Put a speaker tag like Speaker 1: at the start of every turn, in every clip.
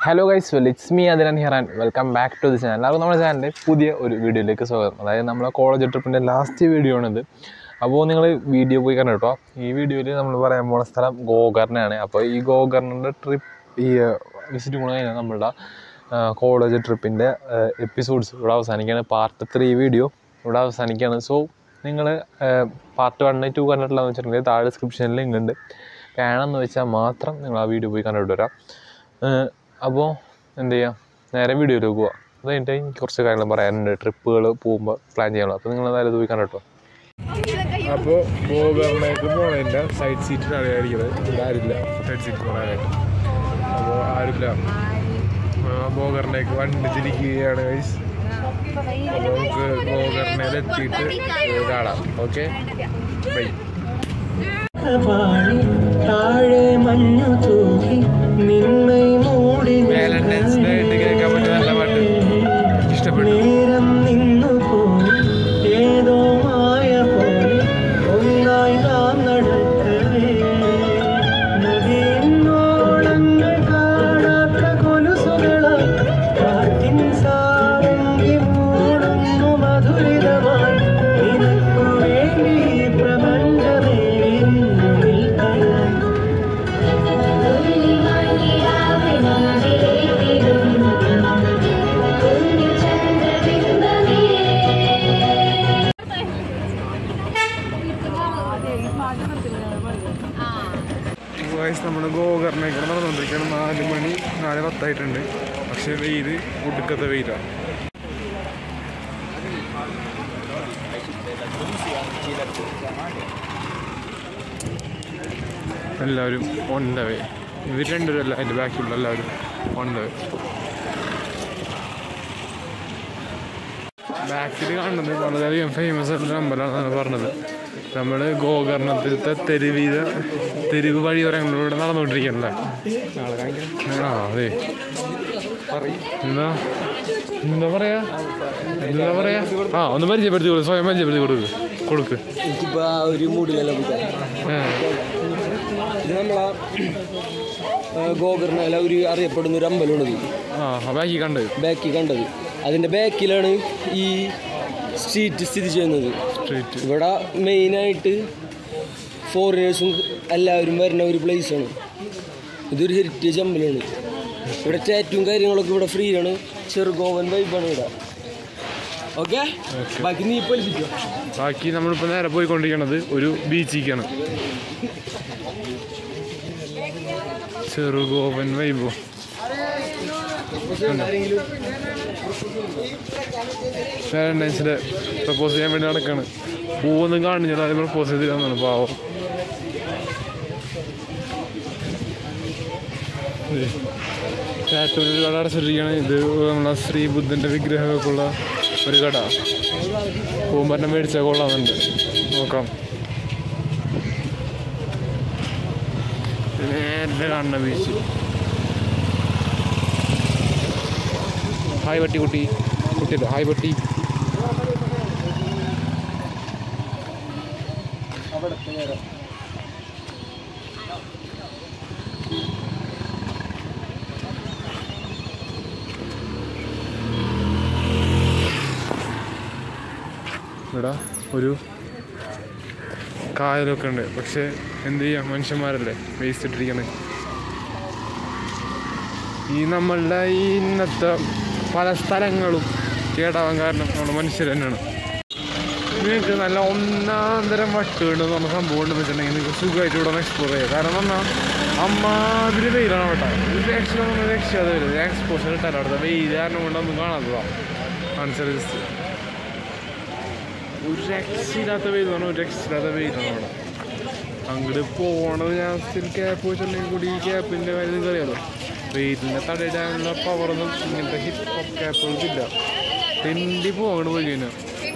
Speaker 1: Hello guys well it's me Athiran here and welcome back to the channel എല്ലാവർക്കും നമ്മുടെ ചാനലിൻ്റെ പുതിയ ഒരു വീഡിയോയിലേക്ക് സ്വാഗതം അതായത് നമ്മളെ കോളേജ് ട്രിപ്പിൻ്റെ ലാസ്റ്റ് വീഡിയോ ആണിത് അപ്പോൾ നിങ്ങൾ വീഡിയോ പോയി കണ്ടു കേട്ടോ ഈ വീഡിയോയിൽ നമ്മൾ പറയാൻ പോകുന്ന സ്ഥലം ഗോകർണയാണ് അപ്പോൾ ഈ ഗോകർണൻ്റെ ട്രിപ്പ് ഈ വിസിറ്റ് കൂടെ കഴിഞ്ഞാൽ നമ്മളുടെ കോളേജ് ട്രിപ്പിൻ്റെ എപ്പിസോഡ്സ് ഇവിടെ അവസാനിക്കുകയാണ് പാർട്ട് ത്രീ വീഡിയോ ഇവിടെ അവസാനിക്കുകയാണ് സോ നിങ്ങൾ പാർട്ട് വണ്ണ് ടു കണ്ടിട്ടില്ലെന്ന് വെച്ചിട്ടുണ്ടെങ്കിൽ താഴെ ഡിസ്ക്രിപ്ഷനിൽ ലിങ്ക് ഉണ്ട് വേണമെന്ന് വെച്ചാൽ മാത്രം നിങ്ങൾ ആ വീഡിയോ പോയി കണ്ടിട്ട് വരാം അപ്പോൾ എന്ത് ചെയ്യാം നേരെ വീഡിയോയിലേക്ക് പോവാം അത് കഴിഞ്ഞിട്ട് എനിക്ക് കുറച്ച് കാര്യങ്ങൾ പറയാനുണ്ട് ട്രിപ്പുകൾ പോകുമ്പോൾ പ്ലാൻ ചെയ്യണം അപ്പോൾ നിങ്ങൾ എന്തായാലും ഇത് പോയി കണ്ടിട്ടോ അപ്പോൾ ഗോകർണയ്ക്ക് പോണതിൻ്റെ സൈഡ് സീറ്റിലാണ് ഇരിക്കുന്നത് ഇവിടെ ആരില്ല സൈഡ് സീറ്റ് പോകാനായിട്ട് അപ്പോൾ ആരില്ല ഗോകർണയ്ക്ക് വണ്ടി തിരിക്കുകയാണ് ഗൈസ് അപ്പോൾ നമുക്ക് ഗോകർണയിൽ എത്തിയിട്ട് കാണാം ഓക്കെ ബൈ
Speaker 2: വാഴി താഴെ മഞ്ഞു തൂകി നിന്മൈ മൂടി
Speaker 1: വാലന്റൈൻസ് ഡേ ആയിട്ട് കേൾക്കാൻ പറ്റിയ നല്ല പാട്ട് ഇഷ്ടപ്പെട്ടു
Speaker 2: നേരം നിന്നു പോയി ഏതോ മായ പോലെ ഒന്നായി നാം നടക്കവേ നദിയെന്നോളങ്ങൾ കാണാത്ത കൊലുസുകളായി കാറ്റിൻ സാരംഗി മൂടുന്നു മധുരിതമായി നിനക്കു വേണ്ടി ഈ പ്രപഞ്ചമേ വിരിഞ്ഞു നിൽക്കണം
Speaker 1: വയസ്സ് നമ്മൾ ഗോകർണയ്ക്ക് നടന്നുകൊണ്ടിരിക്കുകയാണ് നാല് മണി നാല് പത്തായിട്ടുണ്ട് പക്ഷേ വെയിൽ ഒടുക്കത്തെ വെയിലാണ് എല്ലാവരും ഓൺ ദ വേ ഇവർ രണ്ടുപേരും അല്ല അതിൻ്റെ ബാക്കിയുള്ള എല്ലാവരും ഓൺ ദ വേ ബാക്കിൽ കാണുന്നത് വളരെയധികം ഫേമസ് ആയിട്ടുള്ള അമ്പലമാണെന്നാണ് പറഞ്ഞത് നമ്മൾ ഗോകർണത്തിലത്തെ തെരുവീത തെരുവ് വഴിയോരങ്ങളിലൂടെ നടന്നുകൊണ്ടിരിക്കുകയല്ലേ ആ അതെ എന്താ എന്താ പറയാ എന്താ പറയാ ആ ഒന്ന് പരിചയപ്പെടുത്തി കൊടുക്ക് സ്വയം പരിചയപ്പെടുത്തി കൊടുക്ക് കൊടുക്ക്
Speaker 2: എനിക്കിപ്പോ ആ ഒരു മൂഡിലല്ല പോയി
Speaker 1: ഏ,
Speaker 2: ഇത് നമ്മളെ ഗോകർണയിലെ ഒരു അറിയപ്പെടുന്ന ഒരു അമ്പലമാണിത്
Speaker 1: ആ ബാക്കി കണ്ട്
Speaker 2: ബാക്കിൽ കണ്ടത് അതിന്റെ ബാക്കിലാണ് ഈ സ്ട്രീറ്റ് സ്ഥിതി ചെയ്യുന്നത്
Speaker 1: സ്ട്രീറ്റ്
Speaker 2: ഇവിടെ മെയിനായിട്ട് ഫോറിനേഴ്സും എല്ലാവരും വരുന്ന ഒരു പ്ലേസാണ് ഇതൊരു ഹെറിറ്റേജ് അമ്പലമാണ് ഇവിടെ ചാറ്റും കാര്യങ്ങളൊക്കെ ഇവിടെ ഫ്രീ ആണ് ചെറുഗോവൻ വൈബാണ് ഇവിടെ ഓക്കെ ബാക്കി നീ പഠിപ്പിക്കോ
Speaker 1: ബാക്കി നമ്മളിപ്പോൾ നേരെ പോയിക്കൊണ്ടിരിക്കണത് ഒരു ബീച്ചിലേക്കാണ് ചെറുഗോപൻ വൈബോ വാലന്റൈൻസിൻ്റെ പ്രപ്പോസ് ചെയ്യാൻ വേണ്ടി നടക്കാണ് പൂവൊന്നും കാണിച്ചില്ല അത് പ്രപ്പോസ് ചെയ്തില്ലാന്നാണ് പാവം ചാറ്റൂരിൽ ഒരു കട അടച്ചിട്ടിരിക്കുകയാണ് ഇത് നമ്മളെ ശ്രീ ബുദ്ധൻ്റെ വിഗ്രഹമൊക്കെ ഉള്ള ഒരു കട പൂമ്പറ്റം മേടിച്ചാൽ കൊള്ളാമെന്നുണ്ട് നോക്കാം ഇത് നേരെ കാണുന്ന ബീച്ച് ഹായ് പട്ടി കുട്ടി കുട്ടിയല്ല ഹായ് പട്ടി ഇവിടെ ഒരു കായലൊക്കെ ഉണ്ട് പക്ഷെ എന്ത് ചെയ്യാം മനുഷ്യന്മാരല്ലേ വേസ്റ്റ് ഇട്ടിരിക്കണേ ഈ നമ്മളുടെ ഈ ഇന്നത്തെ പല സ്ഥലങ്ങളും കേടാവാൻ കാരണം നമ്മുടെ മനുഷ്യർ തന്നെയാണ് നിങ്ങൾക്ക് നല്ല ഒന്നാം തരം വട്ടുകൊണ്ട് പറഞ്ഞ സംഭവം ഉണ്ടെന്ന് വെച്ചിട്ടുണ്ടെങ്കിൽ നിങ്ങൾക്ക് സുഖമായിട്ട് ഇവിടെ ഒന്ന് എക്സ്പ്ലോർ ചെയ്യാം കാരണം പറഞ്ഞാൽ അമ്മാതിരി വെയിലാണ് കേട്ടോ ഒരു രക്ഷ രക്ഷാതെ വരും എക്സ്പോഷർ കിട്ടാൻ അവിടുത്തെ വെയിൽ കാരണം കൊണ്ടൊന്നും കാണാത്തതാണ് കാണിച്ചത് ഒരു രക്ഷയില്ലാത്ത വെയിൽ എന്ന് പറഞ്ഞാൽ ഒരു രക്ഷയില്ലാത്ത വെയിലാണ് അവിടെ അങ്ങോട്ട് പോണത് ഞാൻ സ്റ്റിൽ ക്യാപ്പ് വെച്ചിട്ടുണ്ടെങ്കിൽ കൂടി ഈ ക്യാപ്പിൻ്റെ കാര്യം നിങ്ങൾക്ക് അറിയാലോ വെയിലിനെ തടയിടാനുള്ള പവറൊന്നും ഇങ്ങനത്തെ ഹിപ്പ് ഹോപ്പ് ക്യാപ്പുകൾക്കില്ല തെണ്ടി പോകും അങ്ങോട്ട് പോയി കഴിഞ്ഞാൽ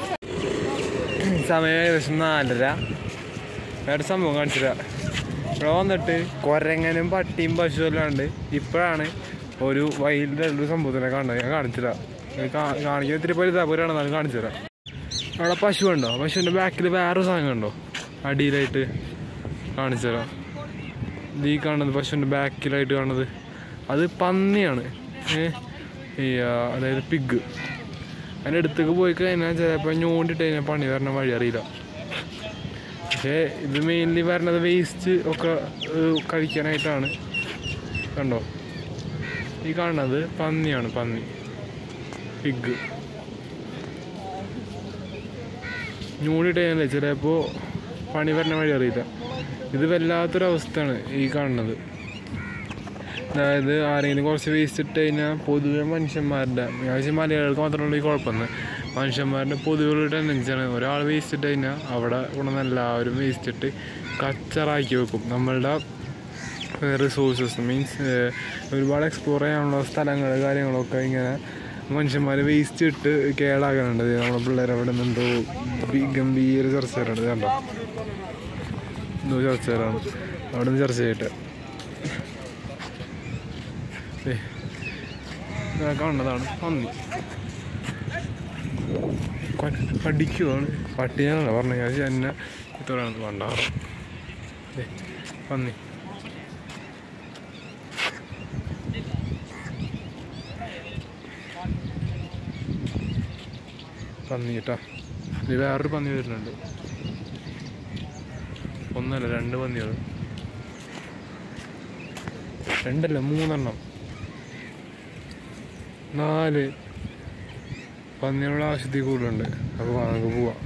Speaker 1: സമയം ഏകദേശം നാലര വേറെ സംഭവം കാണിച്ചില്ല ഇവിടെ വന്നിട്ട് കുരങ്ങനും പട്ടിയും പശു അല്ലാണ്ട് ഇപ്പോഴാണ് ഒരു വൈൽഡ് ഒരു സംഭവത്തിനെ കാണുന്നത് ഞാൻ കാണിച്ചില്ല ഇത് കാ- കാണിക്കാൻ ഇത്തിരി പരിതാപകരമാണ് എന്നാലും കാണിച്ചു തരാം അവിടെ പശു ഉണ്ടോ പശുവിൻ്റെ ബാക്കിൽ വേറൊരു സാധനം കണ്ടോ അടിയിലായിട്ട് കാണിച്ചു തരാം ഇത് ഈ കാണുന്നത് പശുവിൻ്റെ ബാക്കിലായിട്ട് കാണുന്നത് അത് പന്നിയാണ് ഏ ഈ ആ, അതായത് പിഗ് അതിൻ്റെ അടുത്തേക്ക് പോയി കഴിഞ്ഞാൽ ചിലപ്പോൾ ഞോണ്ടിട്ട് കഴിഞ്ഞാൽ പണി വരണ വഴി അറിയില്ല പക്ഷേ ഇത് മെയിൻലി വരണത് വേസ്റ്റ് ഒക്കെ ഏഹ്, കഴിക്കാനായിട്ടാണ് കണ്ടോ ഈ കാണുന്നത് പന്നിയാണ് പന്നി പിഗ് ഞൂടിട്ട് കഴിഞ്ഞാൽ ചിലപ്പോൾ പണി വരണ വഴി അറിയില്ല ഇത് വല്ലാത്തൊരവസ്ഥയാണ് ഈ കാണുന്നത് അതായത് ആരെങ്കിലും കുറച്ച് വേസ്റ്റ് ഇട്ട് കഴിഞ്ഞാൽ പൊതുവെ മനുഷ്യന്മാരുടെ അത്യാവശ്യം മലയാളികൾക്ക് മാത്രമുള്ള ഈ കുഴപ്പമെന്ന് മനുഷ്യന്മാരുടെ പൊതുവെയുള്ള ടെൻഡൻസിയാണ് ഒരാൾ വേസ്റ്റ് ഇട്ട് കഴിഞ്ഞാൽ അവിടെ കൊണ്ടുവന്ന് എല്ലാവരും വേസ്റ്റ് ഇട്ട് കച്ചറാക്കി വെക്കും നമ്മളുടെ റിസോഴ്സസ് മീൻസ് ഒരുപാട് എക്സ്പ്ലോർ ചെയ്യാനുള്ള സ്ഥലങ്ങൾ കാര്യങ്ങളൊക്കെ ഇങ്ങനെ മനുഷ്യന്മാർ വേസ്റ്റ് ഇട്ട് കേടാകാനുണ്ട് ദേ നമ്മുടെ പിള്ളേർ അവിടെ നിന്ന് എന്തോ ബി- ഗംഭീര ചർച്ചയാണ് ഇത് കണ്ടോ എന്തോ ചർച്ചയാണ് അവിടെ നിന്ന് ചർച്ച ചെയ്യട്ടെ ദേ, ഇതാ കാണുന്നതാണ് പന്നി കൊ- കടിക്കുവാണ് പട്ടിയാണല്ലോ പറഞ്ഞു ഞാൻ എന്നെ ഇത്രയാണ് കണ്ടാറ് ദേ, പന്നി പന്നി കേട്ടോ ഇത് വേറൊരു പന്നി വരുന്നുണ്ട് ഒന്നല്ല രണ്ട് പന്നികൾ രണ്ടല്ല മൂന്നെണ്ണം നാല് പന്നികളുടെ ആവശ്യത്തിൽ കൂടുതലുണ്ട് അപ്പോൾ നമുക്ക് പോവാം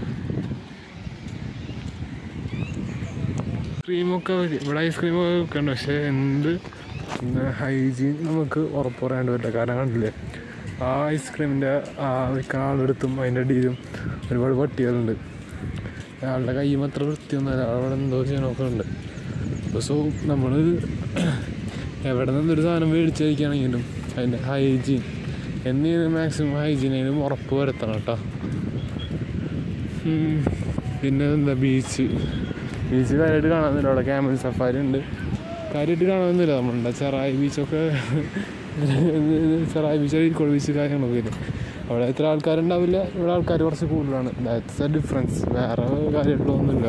Speaker 1: ഐസ്ക്രീമൊക്കെ മതി. ഇവിടെ ഐസ്ക്രീമൊക്കെ വെക്കണ്ട പക്ഷേ എന്ത് ഹൈജീൻ നമുക്ക് ഉറപ്പ് പറയാണ്ട് പറ്റില്ല കാരണം കണ്ടില്ലേ ആ ഐസ്ക്രീമിൻ്റെ ആ വിൽക്കുന്ന ആളെടുത്തും അതിൻ്റെ അടിയിലും ഒരുപാട് പട്ടികളുണ്ട് അയാളുടെ കൈയും അത്ര വൃത്തിയൊന്നുമല്ല അവിടെ എന്തോ ചെയ്യണമൊക്കെ ഉണ്ട് സോ നമ്മൾ എവിടെ നിന്നൊരു സാധനം മേടിച്ച് കഴിക്കുകയാണെങ്കിലും അതിൻ്റെ ഹൈജീൻ എന്നീ മാക്സിമം ഹൈജീനേലും ഉറപ്പ് വരുത്തണം കേട്ടോ ഉം. പിന്നെ എന്താ ബീച്ച് ബീച്ച് കാര്യമായിട്ട് കാണാമെന്നില്ല അവിടെ ക്യാമൽ സഫാരി ഉണ്ട് കാര്യമായിട്ട് കാണാമെന്നില്ല നമ്മളുടെ ചെറായി ബീച്ചൊക്കെ ചെറായി ബീച്ച് അരീക്കോട് ബീച്ച് കാര്യങ്ങളൊക്കെ ഇല്ലേ അവിടെ ഇത്ര ആൾക്കാരുണ്ടാവില്ല ഇവിടെ ആൾക്കാർ കുറച്ച് കൂടുതലാണ് ദാറ്റ്സ് എ ഡിഫറൻസ് വേറെ കാര്യമായിട്ടൊന്നുമില്ല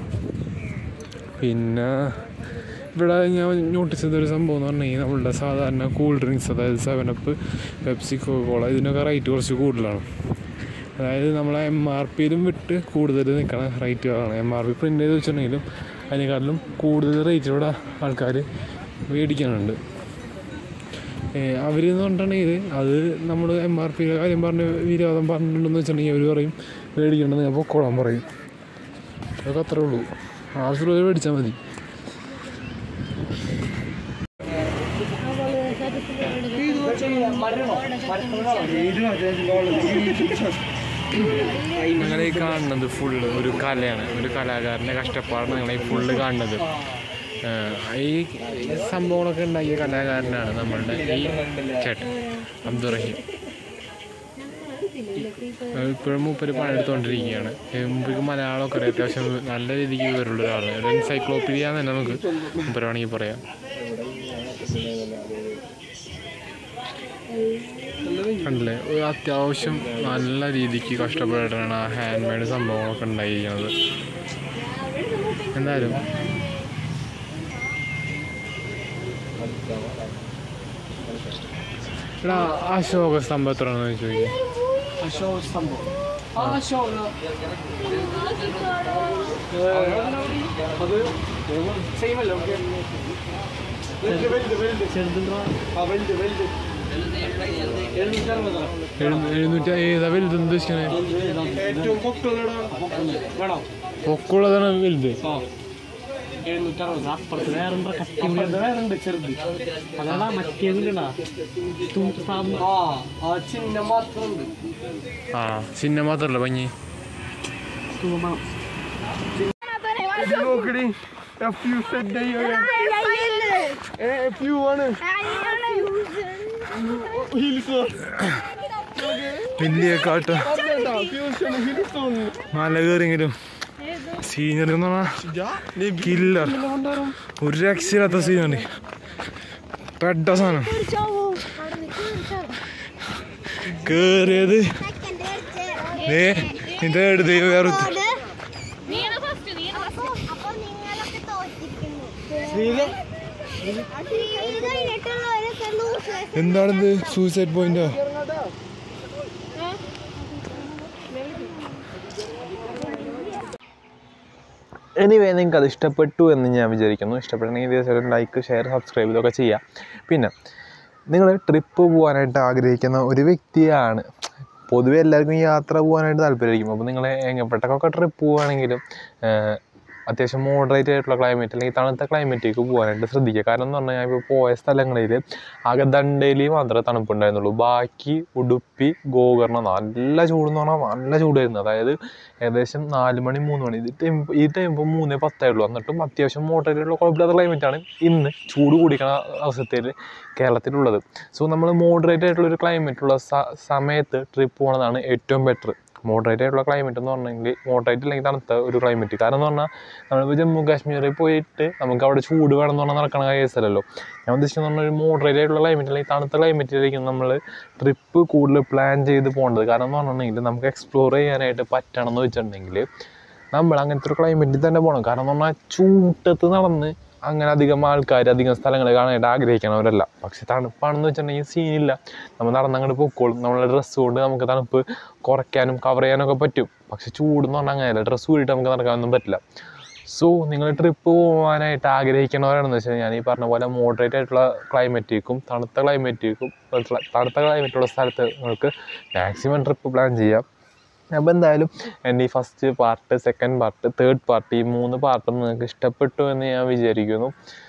Speaker 1: പിന്നെ ഇവിടെ ഞാൻ നോട്ടീസ് ചെയ്തൊരു സംഭവം എന്ന് പറഞ്ഞു കഴിഞ്ഞാൽ നമ്മളുടെ സാധാരണ കൂൾ ഡ്രിങ്ക്സ് അതായത് സെവൻ അപ്പ് പെപ്സി കോള ഇതിനൊക്കെ റേറ്റ് കുറച്ച് കൂടുതലാണ് അതായത് നമ്മളെ എം ആർ പിയിലും വിട്ട് കൂടുതൽ നിൽക്കണ റേറ്റുകളാണ് എം ആർ പി പ്രിൻ്റ് ചെയ്ത് വെച്ചിട്ടുണ്ടെങ്കിലും അതിനേക്കാട്ടിലും കൂടുതൽ റേറ്റിലൂടെ ആൾക്കാർ മേടിക്കാനുണ്ട് അവരെന്ന് പറഞ്ഞിട്ടുണ്ടെങ്കിൽ അത് നമ്മൾ എം ആർ പിയുടെ കാര്യം പറഞ്ഞ് വിരോധം പറഞ്ഞിട്ടുണ്ടെന്ന് വെച്ചിട്ടുണ്ടെങ്കിൽ അവർ പറയും മേടിക്കണമെന്ന് ഞാൻ പൊക്കോളാൻ പറയും അതൊക്കെ അത്രേ ഉള്ളൂ ആവശ്യമുള്ളവർ മേടിച്ചാൽ മതി നിങ്ങൾ ഈ കാണുന്നത് ഫുള്ള് ഒരു കലയാണ് ഒരു കലാകാരൻ്റെ കഷ്ടപ്പാടാണ് നിങ്ങൾ ഈ ഫുള്ള് കാണുന്നത് ഏഹ് ഈ സംഭവങ്ങളൊക്കെ ഉണ്ടാക്കിയ കലാകാരനാണ് നമ്മളുടെ ഈ ചേട്ടൻ അബ്ദുറഹീം ഏഹ് ഇപ്പോഴും മൂപ്പര് പണിയെടുത്തുകൊണ്ടിരിക്കുകയാണ് ഏഹ് മൂപ്പർക്ക് മലയാളമൊക്കെ അറിയാം അത്യാവശ്യം നല്ല രീതിക്ക് വിവരമുള്ള ഒരാളാണ് ഒരു എൻസൈക്ലോപ്പീഡിയ എന്ന് തന്നെ നമുക്ക് മൂപ്പര് വേണമെങ്കിൽ പറയാം കണ്ടില്ലേ ഒരു അത്യാവശ്യം നല്ല രീതിക്ക് കഷ്ടപ്പെട്ടിട്ടാണ് ആ ഹാൻഡ് മെയ്ഡ് സംഭവങ്ങളൊക്കെ ഉണ്ടായിരിക്കുന്നത് എന്തായാലും എടാ അശോക സ്തംഭം എത്രയാണെന്ന് ചോദിക്കാം
Speaker 2: അശോക് സംഭവം ആ അശോക അത് സെയിം അല്ല ഓക്കെ വലുത് വലുത് വലുത് ചെറുതുണ്ടോ ആ വലുത് വലുത് എഴുന്നൂറ്റി അറുപതാണ്
Speaker 1: എഴുന്നൂ- എഴുന്നൂറ്റി ഏതാ വലുത് എന്ത് വെച്ചാൽ
Speaker 2: ഏറ്റവും പൊട്ടുള്ളടാ വേണോ
Speaker 1: പൊക്കമുള്ളതാണ് വലുത്
Speaker 2: ആ എഴുന്നൂറ്റി അറുപത് അപ്പുറത്ത് വേറെ അപ്പുറത്ത് വേറെ ഉണ്ട് ചെറുത് അതാ മറ്റേതില്ലടാ ആ ആ ചിഹ്നം മാത്രമുണ്ട്
Speaker 1: ആ ചിഹ്നം മാത്രമല്ല പഞ്ഞി
Speaker 2: നോക്കടി F U set F U ആണ് ഹിൽസ്
Speaker 1: വലിയ കാട്ട
Speaker 2: ഫ്യൂഷൻ ഹിൽസ് ഉണ്ട്
Speaker 1: മല കയറിയെങ്കിലും സീനറി എന്ന് പറഞ്ഞാൽ കില്ലർ ഒരു രക്ഷയില്ലാത്ത സീനറി പെട്ട സാധനം കേറിയത് ഏ നിന്റെ എടുത്ത് വേറെ
Speaker 3: നീയാണ് ഫസ്റ്റ് നീയാണ് ഫസ്റ്റ്
Speaker 4: അപ്പൊ നിങ്ങളൊക്കെ തോറ്റിരിക്കുന്നു കഴിഞ്ഞിട്ടുള്ളവര്
Speaker 1: എന്താണിത് സൂസൈഡ് പോയിന്റോ എനിവേ നിങ്ങൾക്ക് അത് ഇഷ്ടപ്പെട്ടു എന്ന് ഞാൻ വിചാരിക്കുന്നു ഇഷ്ടപ്പെട്ടെങ്കിൽ തീർച്ചയായിട്ടും ലൈക്ക് ഷെയർ സബ്സ്ക്രൈബ് ഇതൊക്കെ ചെയ്യാം പിന്നെ നിങ്ങൾ ട്രിപ്പ് പോകാനായിട്ട് ആഗ്രഹിക്കുന്ന ഒരു വ്യക്തിയാണ് പൊതുവെ എല്ലാവർക്കും യാത്ര പോകാനായിട്ട് താല്പര്യമായിരിക്കും അപ്പോൾ നിങ്ങൾ എങ്ങപ്പെട്ടൊക്കെ ട്രിപ്പ് പോവുകയാണെങ്കിലും ഏഹ്, അത്യാവശ്യം മോഡറേറ്റ് ആയിട്ടുള്ള ക്ലൈമറ്റ് അല്ലെങ്കിൽ തണുത്ത ക്ലൈമറ്റിലേക്ക് പോകാനായിട്ട് ശ്രദ്ധിക്കുക കാരണം എന്ന് പറഞ്ഞാൽ ഇപ്പോൾ പോയ സ്ഥലങ്ങളിൽ ആകെ ദണ്ടയിൽ മാത്രമേ തണുപ്പുണ്ടായിരുന്നുള്ളൂ ബാക്കി ഉടുപ്പി ഗോകർണ നല്ല ചൂടെന്ന് പറഞ്ഞാൽ നല്ല ചൂടായിരുന്നു അതായത് ഏകദേശം നാല് മണി മൂന്ന് മണി ഇത് ടൈം ഈ ടൈം ഇപ്പോൾ മൂന്നേ പത്തേ ഉള്ളൂ എന്നിട്ടും അത്യാവശ്യം മോഡറേറ്റ് ആയിട്ടുള്ള കുഴപ്പമില്ലാത്ത ക്ലൈമറ്റാണ് ഇന്ന് ചൂട് കൂടിക്കുന്ന അവസ്ഥയിൽ കേരളത്തിലുള്ളത് സോ നമ്മൾ മോഡറേറ്റ് ആയിട്ടുള്ള ഒരു ക്ലൈമറ്റുള്ള സ- സമയത്ത് ട്രിപ്പ് പോകുന്നതാണ് ഏറ്റവും ബെറ്റർ മോഡറേറ്റ് ആയിട്ടുള്ള ക്ലൈമറ്റ് എന്ന് പറഞ്ഞെങ്കിൽ മോഡറേറ്റ് അല്ലെങ്കിൽ തണുത്ത ഒരു ക്ലൈമറ്റ് കാരണം എന്ന് പറഞ്ഞാൽ നമ്മളിപ്പോൾ ജമ്മു കാശ്മീരിൽ പോയിട്ട് നമുക്ക് അവിടെ ചൂട് വേണം എന്ന് പറഞ്ഞാൽ നടക്കണ കേസല്ലല്ലോ ഞാൻ ഉദ്ദേശിക്കുന്നത് പറഞ്ഞാൽ ഒരു മോഡറേറ്റ് ആയിട്ടുള്ള ക്ലൈമറ്റ് അല്ലെങ്കിൽ തണുത്ത ക്ലൈമറ്റിലായിരിക്കും നമ്മൾ ട്രിപ്പ് കൂടുതൽ പ്ലാൻ ചെയ്ത് പോകേണ്ടത് കാരണം എന്ന് പറഞ്ഞിട്ടുണ്ടെങ്കിൽ നമുക്ക് എക്സ്പ്ലോർ ചെയ്യാനായിട്ട് പറ്റണം എന്ന് വെച്ചിട്ടുണ്ടെങ്കിൽ നമ്മൾ അങ്ങനത്തെ ഒരു ക്ലൈമറ്റിൽ തന്നെ പോകണം കാരണം എന്ന് പറഞ്ഞാൽ ചൂട്ടത്ത് നടന്ന് അങ്ങനെ അധികം ആൾക്കാർ അധികം സ്ഥലങ്ങൾ കാണാനായിട്ട് ആഗ്രഹിക്കണവരല്ല പക്ഷെ തണുപ്പാണെന്ന് വെച്ചിട്ടുണ്ടെങ്കിൽ സീനില്ല നമ്മൾ നടന്നങ്ങോട്ട് പൊക്കോളും നമ്മളെ ഡ്രസ്സ് കൊണ്ട് നമുക്ക് തണുപ്പ് കുറയ്ക്കാനും കവർ ചെയ്യാനൊക്കെ പറ്റും പക്ഷെ ചൂടെന്ന് പറഞ്ഞാൽ അങ്ങനെയല്ല ഡ്രസ്സ് കൂടിയിട്ട് നമുക്ക് നടക്കാനൊന്നും പറ്റില്ല സോ നിങ്ങൾ ട്രിപ്പ് പോകാനായിട്ട് ആഗ്രഹിക്കണവരാണെന്ന് വെച്ചാൽ ഞാൻ ഈ പറഞ്ഞ പോലെ മോഡറേറ്റ് ആയിട്ടുള്ള ക്ലൈമറ്റിക്കും തണുത്ത ക്ലൈമറ്റിക്കും തണുത്ത ക്ലൈമറ്റുള്ള സ്ഥലത്ത് നിങ്ങൾക്ക് മാക്സിമം ട്രിപ്പ് പ്ലാൻ ചെയ്യാം അപ്പോൾ എന്തായാലും എൻ്റെ ഈ first part second part third part ഈ മൂന്ന് പാർട്ടും നിങ്ങൾക്ക് ഇഷ്ടപ്പെട്ടു എന്ന് ഞാൻ വിചാരിക്കുന്നു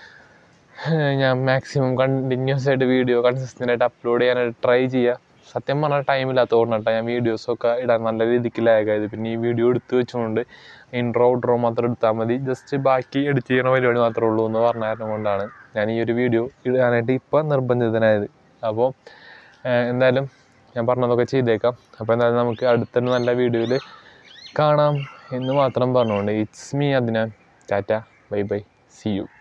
Speaker 1: ഞാൻ മാക്സിമം കണ്ടിന്യൂസ് ആയിട്ട് വീഡിയോ കൺസിസ്റ്റൻ്റ് ആയിട്ട് അപ്ലോഡ് ചെയ്യാനായിട്ട് ട്രൈ ചെയ്യുക സത്യം പറഞ്ഞാൽ ടൈമില്ലാത്തതുകൊണ്ട് കേട്ടോ ഞാൻ വീഡിയോസൊക്കെ ഇടാൻ നല്ല രീതിക്ക് ലാഗായത് പിന്നെ ഈ വീഡിയോ എടുത്ത് വെച്ചുകൊണ്ട് ഇൻട്രോ ഔട്ട്രോ മാത്രം എടുത്താൽ മതി ജസ്റ്റ് ബാക്കി എഡിറ്റ് ചെയ്യണ പരിപാടി മാത്രമേ ഉള്ളൂ എന്ന് പറഞ്ഞ കാരണം കൊണ്ടാണ് ഞാൻ ഈ ഒരു വീഡിയോ ഇടാനായിട്ട് ഇപ്പം നിർബന്ധിതനായത് അപ്പോൾ എന്തായാലും ഞാൻ പറഞ്ഞതൊക്കെ ചെയ്തേക്കാം അപ്പോൾ എന്തായാലും നമുക്ക് അടുത്തൊരു നല്ല വീഡിയോയിൽ കാണാം എന്ന് മാത്രം പറഞ്ഞുകൊണ്ട് it's me Athiran tata bye bye see U